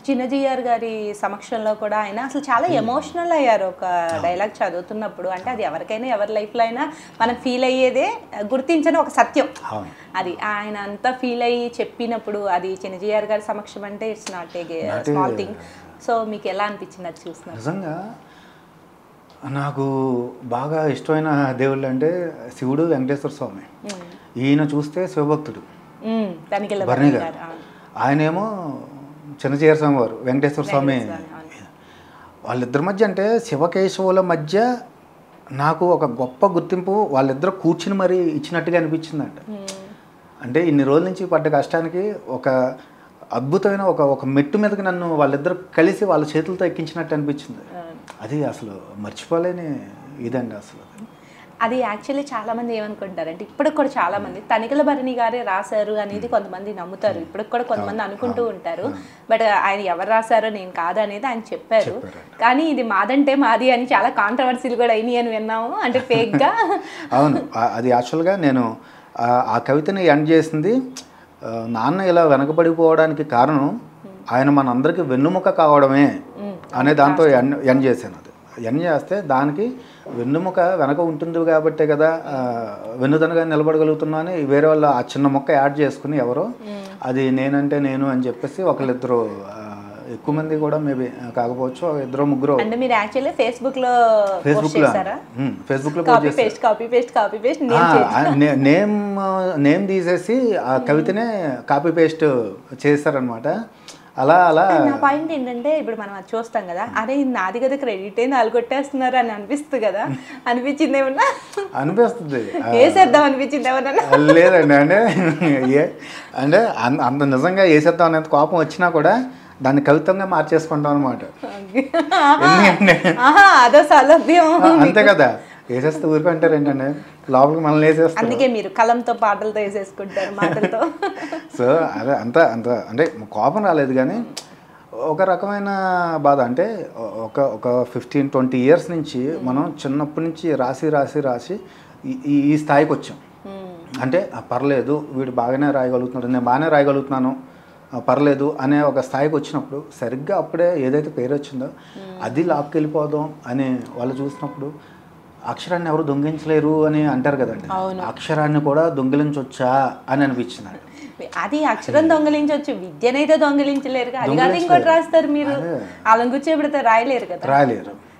చిన్నజీఆర్ గారి సమక్షంలో కూడా ఆయన అసలు చాలా ఎమోషనల్ అయ్యారు ఒక డైలాగ్ చదువుతున్నప్పుడు అంటే అది ఎవరికైనా ఎవరి లైఫ్లో అయినా మనం ఫీల్ అయ్యేదే గుర్తించని ఒక సత్యం అవును అది ఆయన అంతా ఫీల్ అయ్యి చెప్పినప్పుడు అది చిన్నజీఆర్ గారి సమక్షం అంటే it's not a small thing so మీకు ఎలా అనిపించింది అది చూస్తున్నారు నిజంగా నాకు బాగా ఇష్టమైన దేవుళ్ళు అంటే శివుడు వెంకటేశ్వర స్వామి ఈయన చూస్తే శివభక్తుడు దానికి భరణి గారు ఆయనేమో చిన్నచీర స్వామి వారు వెంకటేశ్వర స్వామి వాళ్ళిద్దరి మధ్య అంటే శివకేశవుల మధ్య నాకు ఒక గొప్ప గుర్తింపు వాళ్ళిద్దరు కూర్చుని మరీ ఇచ్చినట్టుగా అనిపించిందంట అంటే ఇన్ని రోజుల నుంచి పడ్డ కష్టానికి ఒక అద్భుతమైన ఒక ఒక మెట్టు మీదకి నన్ను వాళ్ళిద్దరు కలిసి వాళ్ళ చేతులతో ఎక్కించినట్టు అనిపించింది అది అసలు మర్చిపోలేని ఇదండి అసలు అది యాక్చువల్లీ చాలా మంది ఏమనుకుంటారంటే ఇప్పటికి కూడా చాలా మంది తనికల భరణి గారే రాశారు అనేది కొంతమంది నమ్ముతారు ఇప్పటికి కూడా కొంతమంది అనుకుంటూ ఉంటారు బట్ ఆయన ఎవరు రాశారో నేను కాదు అనేది ఆయన చెప్పారు కానీ ఇది మాదంటే మాది అని చాలా కాంట్రవర్సీలు కూడా అయినాయి అని విన్నాము అంటే ఫేక్ గా అవును ఆ- అది యాక్చువల్గా నేను ఆ- ఆ కవితని ఎండ్ చేసింది ఆ, నాన్న ఇలా వెనకబడిపోవడానికి కారణం ఆయన మనందరికీ వెన్నుముక కావడమే అనే దాంతో ఎండ్ ఎండ్ చేశాను అది ఎండ్ చేస్తే దానికి వెన్నుముక వెనక ఉంటుంది కాబట్టే కదా ఆ, వెన్నుదనగా నిలబడగలుగుతున్నా అని వేరే వాళ్ళు ఆ చిన్న మొక్క యాడ్ చేసుకుని ఎవరో అది నేనంటే నేను అని చెప్పేసి ఒకళ్ళిద్దరు ఆ, ఎక్కువ మంది కూడా మేబీ కాకపోవచ్చు ఇద్దరు ముగ్గురు అంటే మీరు యాక్చువల్లీ ఫేస్బుక్ లో పోస్ట్ ఫేస్బుక్లో చేశారా ఫేస్బుక్లో copy paste copy paste copy paste నేను ఆ, నే- నేమ్ నేమ్ తీసేసి ఆ కవితనే కాపీ పేస్ట్ చేశారనమాట అలా అలా నా పాయింట్ ఏంటంటే ఇప్పుడు మనం అది చూస్తాం కదా అరే ఇది నాది కదా క్రెడిట్ ఏంది వాళ్ళు కొట్టేస్తున్నారు అని అనిపిస్తుంది కదా అనిపించింది ఏమన్నా అనిపిస్తుంది ఆ, వేసేద్దాం అనిపించింది ఏమన్నా లేదండి అంటే ఏ అంటే అన్- అంత నిజంగా వేసేద్దాం అనేంత కోపం వచ్చినా కూడా దాన్ని కవితంగా మార్చేసుకుంటాం అనమాట ఎందుకంటే ఆహా అదో సౌలభ్యం అంతే కదా వేసేస్తే ఊరుకుంటారు ఏంటంటే లోపలికి మనల్ని వేసేస్తారు అందుకే మీరు కలంతో పాటలతో వేసేసుకుంటారు మాటలతో సో అదే అంత అంత అంటే కోపం రాలేదు కానీ ఒక రకమైన బాధ అంటే ఒక ఒక ఫిఫ్టీన్ ట్వంటీ ఇయర్స్ నుంచి మనం చిన్నప్పటి నుంచి రాసి రాసి రాసి ఈ- ఈ ఈ స్థాయికి వచ్చాం అంటే "ఆ, పర్లేదు వీడు బాగానే రాయగలుగుతున్నాడు నేను బాగానే రాయగలుగుతున్నాను ఆ, పర్లేదు అనే ఒక స్థాయికి వచ్చినప్పుడు సరిగ్గా అప్పుడే ఏదైతే పేరు వచ్చిందో అది లాక్కెళ్ళిపోదాం అని వాళ్ళు చూసినప్పుడు అక్షరాన్ని ఎవరు దొంగిలించలేరు అని అంటారు కదండి అక్షరాన్ని కూడా దొంగిలించవచ్చా అని అనిపించింది నాకు. అది అక్షరం దొంగలించవచ్చు విద్యనైతే దొంగలించలేరు అది కాదు ఇంకోటి రాస్తారు మీరు వాళ్ళని కూర్చోబెడితే రాయలేరు కదా రాయలేరు